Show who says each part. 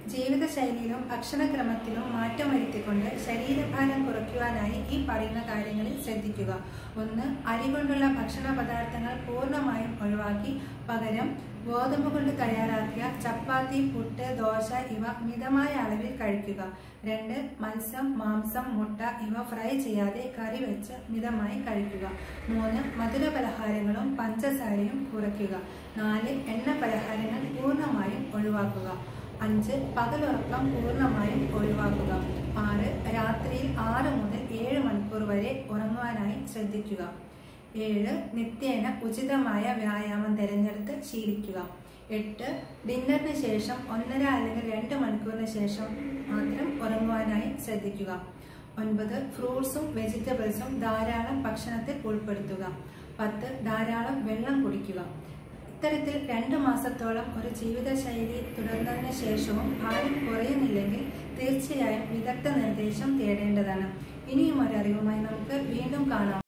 Speaker 1: ജീവിതശൈലിയിലും ഭക്ഷണക്രമത്തിലും മാറ്റം വരുത്തിക്കൊണ്ട് ശരീരഭാരം കുറയ്ക്കുവാനായി ഈ പറയുന്ന കാര്യങ്ങളിൽ ശ്രദ്ധിക്കുക ഒന്ന് അരി കൊണ്ടുള്ള ഭക്ഷണ പദാർത്ഥങ്ങൾ പൂർണ്ണമായും ഒഴിവാക്കി പകരം ഗോതമ്പ് കൊണ്ട് തയ്യാറാക്കിയ ചപ്പാത്തി പുട്ട് ദോശ ഇവ മിതമായ അളവിൽ കഴിക്കുക രണ്ട് മത്സ്യം മാംസം മുട്ട ഇവ ഫ്രൈ ചെയ്യാതെ കറി വെച്ച് മിതമായി കഴിക്കുക മൂന്ന് മധുര പലഹാരങ്ങളും പഞ്ചസാരയും കുറയ്ക്കുക നാല് എണ്ണ പലഹാരങ്ങൾ പൂർണ്ണമായും ഒഴിവാക്കുക അഞ്ച് പകലുറക്കം പൂർണ്ണമായും ഒഴിവാക്കുക ആറ് രാത്രിയിൽ ആറ് മുതൽ ഏഴ് മണിക്കൂർ വരെ ഉറങ്ങുവാനായി ശ്രദ്ധിക്കുക ഏഴ് നിത്യേന ഉചിതമായ വ്യായാമം തിരഞ്ഞെടുത്ത് ശീലിക്കുക എട്ട് ഡിന്നറിന് ശേഷം ഒന്നര അല്ലെങ്കിൽ രണ്ട് മണിക്കൂറിന് ശേഷം മാത്രം ഉറങ്ങുവാനായി ശ്രദ്ധിക്കുക ഒൻപത് ഫ്രൂട്ട്സും വെജിറ്റബിൾസും ധാരാളം ഭക്ഷണത്തിൽ ഉൾപ്പെടുത്തുക പത്ത് ധാരാളം വെള്ളം കുടിക്കുക ഇത്തരത്തിൽ രണ്ട് മാസത്തോളം ഒരു ജീവിതശൈലി തുടർന്നതിന് ശേഷവും ഭാരം കുറയുന്നില്ലെങ്കിൽ തീർച്ചയായും വിദഗ്ധ നിർദ്ദേശം തേടേണ്ടതാണ് ഇനിയും ഒരു അറിവുമായി നമുക്ക് വീണ്ടും കാണാം